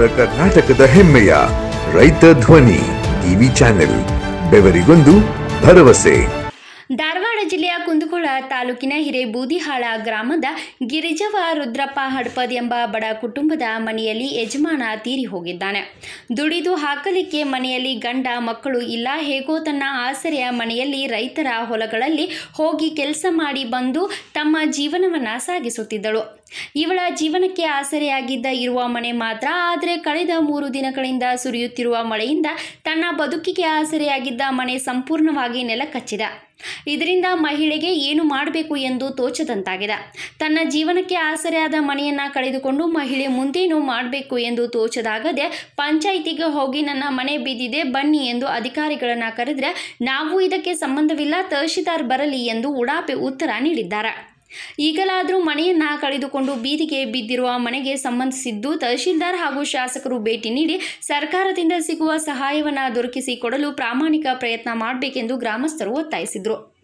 ಕರ್ನಾಟಕದ ಹೆಮ್ಮೆಯ ರೈತ ಧ್ವನಿ ಟಿವಿ ಚಾನೆಲ್ ಬೆವರಿಗೊಂದು ಭರವಸೆ ಧಾರವಾಡ ಜಿಲ್ಲೆಯ ಕುಂದಗೋಳ ತಾಲೂಕಿನ ಹಿರೇಬೂದಿಹಾಳ ಗ್ರಾಮದ ಗಿರಿಜವ ರುದ್ರಪ್ಪ ಹಡ್ಪದ್ ಎಂಬ ಬಡ ಕುಟುಂಬದ ಮನೆಯಲ್ಲಿ ಯಜಮಾನ ತೀರಿ ಹೋಗಿದ್ದಾನೆ ದುಡಿದು ಹಾಕಲಿಕ್ಕೆ ಮನೆಯಲ್ಲಿ ಗಂಡ ಮಕ್ಕಳು ಇಲ್ಲ ಹೇಗೋ ತನ್ನ ಆಸರೆಯ ಮನೆಯಲ್ಲಿ ರೈತರ ಹೊಲಗಳಲ್ಲಿ ಹೋಗಿ ಕೆಲಸ ಮಾಡಿ ಬಂದು ತಮ್ಮ ಜೀವನವನ್ನು ಸಾಗಿಸುತ್ತಿದ್ದಳು ಇವಳ ಜೀವನಕ್ಕೆ ಆಸರೆಯಾಗಿದ್ದ ಇರುವ ಮನೆ ಮಾತ್ರ ಆದರೆ ಕಳೆದ ಮೂರು ದಿನಗಳಿಂದ ಸುರಿಯುತ್ತಿರುವ ಮಳೆಯಿಂದ ತನ್ನ ಬದುಕಿಗೆ ಆಸರೆಯಾಗಿದ್ದ ಮನೆ ಸಂಪೂರ್ಣವಾಗಿ ನೆಲಕಚ್ಚಿದೆ ಇದರಿಂದ ಮಹಿಳೆಗೆ ಏನು ಮಾಡಬೇಕು ಎಂದು ತೋಚದಂತಾಗಿದೆ ತನ್ನ ಜೀವನಕ್ಕೆ ಆಸರೆಯಾದ ಮನೆಯನ್ನ ಕಳೆದುಕೊಂಡು ಮಹಿಳೆ ಮುಂದೇನು ಮಾಡಬೇಕು ಎಂದು ತೋಚದಾಗದೆ ಪಂಚಾಯಿತಿಗೆ ಹೋಗಿ ನನ್ನ ಮನೆ ಬಿದ್ದಿದೆ ಬನ್ನಿ ಎಂದು ಅಧಿಕಾರಿಗಳನ್ನ ಕರೆದ್ರೆ ನಾವು ಇದಕ್ಕೆ ಸಂಬಂಧವಿಲ್ಲ ತಹಶೀಲ್ದಾರ್ ಬರಲಿ ಎಂದು ಉಡಾಪೆ ಉತ್ತರ ನೀಡಿದ್ದಾರೆ ಈಗಲಾದರೂ ಮನೆಯನ್ನ ಕಳೆದುಕೊಂಡು ಬೀದಿಗೆ ಬಿದ್ದಿರುವ ಮನೆಗೆ ಸಂಬಂಧಿಸಿದ್ದು ತಹಶೀಲ್ದಾರ್ ಹಾಗೂ ಶಾಸಕರು ಭೇಟಿ ನೀಡಿ ಸರ್ಕಾರದಿಂದ ಸಿಗುವ ಸಹಾಯವನ್ನು ದೊರಕಿಸಿ ಕೊಡಲು ಪ್ರಾಮಾಣಿಕ ಪ್ರಯತ್ನ ಮಾಡಬೇಕೆಂದು ಗ್ರಾಮಸ್ಥರು ಒತ್ತಾಯಿಸಿದರು